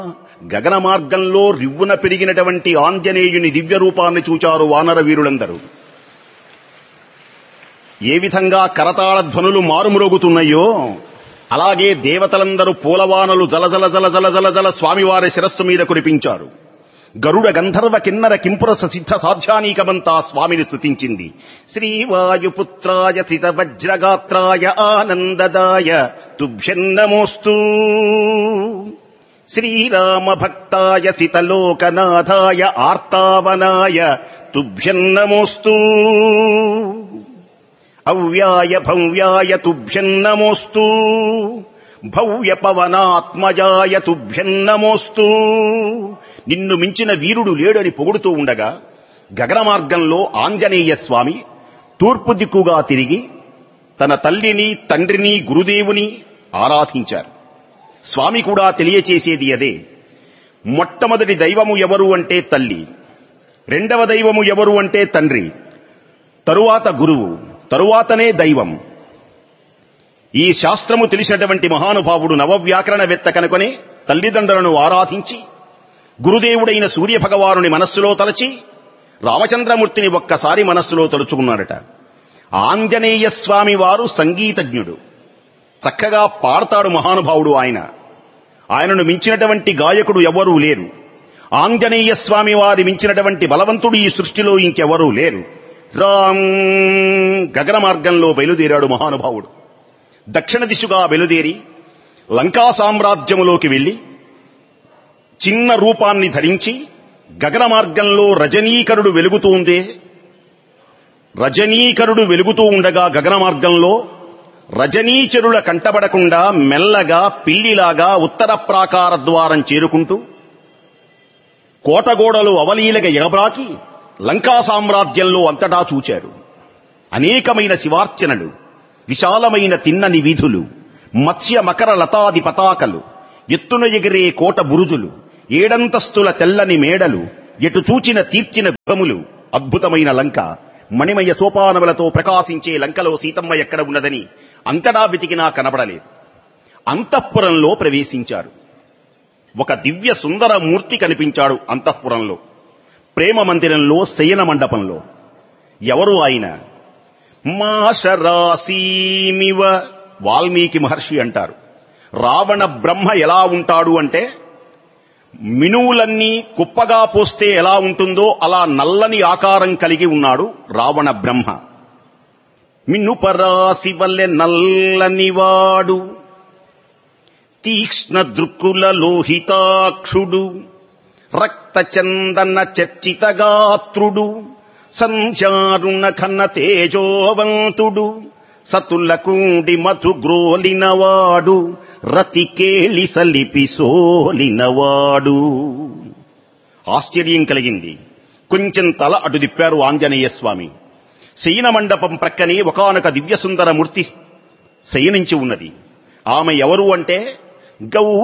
గగన మార్గంలో రివ్వున పెరిగినటువంటి ఆంజనేయుని దివ్య రూపాన్ని చూచారు వానర వీరులందరూ ఏ విధంగా కరతాళ ధ్వనులు మారుమ్రోగుతున్నాయో అలాగే దేవతలందరూ పూలవానలు జలజల జల జల జల జల స్వామివారి శిరస్సు మీద కురిపించారు గరుడ గంధర్వ కిన్నర కింపురస సిద్ధ సాధ్యానీకమంతా స్వామిని స్తుతించింది శ్రీవాయుపుత్రాయ సిత వజ్రగాత్రాయ ఆనందదాయ తుభ్యన్నమోస్తూ శ్రీరామ భక్తాయ సితలోకనాథాయ ఆర్తావనాయ తుభ్యన్నమోస్తూ అవ్యాయ భవ్యాయ తుభ్యన్నమోస్తూ భవ్య పవనాత్మజాయ తుభ్యన్నమోస్తూ నిన్ను మించిన వీరుడు లేడని పొగుడుతూ ఉండగా గగన మార్గంలో ఆంజనేయ స్వామి తూర్పు దిక్కుగా తిరిగి తన తల్లిని తండ్రిని గురుదేవుని ఆరాధించారు స్వామి కూడా తెలియచేసేది అదే మొట్టమొదటి దైవము ఎవరు అంటే తల్లి రెండవ దైవము ఎవరు అంటే తండ్రి తరువాత గురువు తరువాతనే దైవం ఈ శాస్త్రము తెలిసినటువంటి మహానుభావుడు నవవ్యాకరణవేత్త కనుకొని తల్లిదండ్రులను ఆరాధించి గురుదేవుడైన సూర్య భగవానుని మనస్సులో తలచి రామచంద్రమూర్తిని ఒక్కసారి మనస్సులో తలుచుకున్నాడట ఆంజనేయ స్వామి వారు సంగీతజ్ఞుడు చక్కగా పాడతాడు మహానుభావుడు ఆయన ఆయనను మించినటువంటి గాయకుడు ఎవరూ లేరు ఆంజనేయ స్వామి వారి మించినటువంటి బలవంతుడు ఈ సృష్టిలో ఇంకెవరూ లేరు రామ్ గగన మార్గంలో బయలుదేరాడు మహానుభావుడు దక్షిణ దిశగా బయలుదేరి లంకా సామ్రాజ్యములోకి వెళ్లి చిన్న రూపాన్ని ధరించి గగన మార్గంలో రజనీకరుడు వెలుగుతూ ఉందే రజనీకరుడు వెలుగుతూ ఉండగా గగన మార్గంలో రజనీచరుల కంటబడకుండా మెల్లగా పిల్లిలాగా ఉత్తర ప్రాకార ద్వారం చేరుకుంటూ కోటగోడలు అవలీలగా ఎగబ్రాకి లంకా సామ్రాజ్యంలో అంతటా చూచారు అనేకమైన శివార్చనలు విశాలమైన తిన్నని వీధులు మత్స్య మకర లతాది పతాకలు ఎత్తున ఎగిరే కోట బురుజులు ఏడంతస్తుల తెల్లని మేడలు ఎటు చూచిన తీర్చిన గురములు అద్భుతమైన లంక మణిమయ సోపానములతో ప్రకాశించే లంకలో సీతమ్మ ఎక్కడ ఉన్నదని అంతటా వెతికినా కనబడలేదు అంతఃపురంలో ప్రవేశించారు ఒక దివ్య సుందర మూర్తి కనిపించాడు అంతఃపురంలో ప్రేమ మందిరంలో శయన మండపంలో ఎవరు ఆయన మాషరాసీమివ వాల్మీకి మహర్షి అంటారు రావణ బ్రహ్మ ఎలా ఉంటాడు అంటే మినువులన్నీ కుప్పగా పోస్తే ఎలా ఉంటుందో అలా నల్లని ఆకారం కలిగి ఉన్నాడు రావణ బ్రహ్మ మిన్నుపరాసి వల్లె నల్లనివాడు తీక్ష్ణ దృక్కుల లోహితాక్షుడు రక్త చందన చర్చితగాత్రుడు సంధ్యారుణ ఖన్న తేజోవంతుడు సతులకుండి మధు గ్రోలినవాడు రతి కేళి సలిపి సోలినవాడు ఆశ్చర్యం కలిగింది కొంచెం తల అటు దిప్పారు ఆంజనేయ స్వామి శయన మండపం ప్రక్కనే ఒకనొక దివ్య సుందర మూర్తి శయనించి ఉన్నది ఆమె ఎవరు అంటే గౌ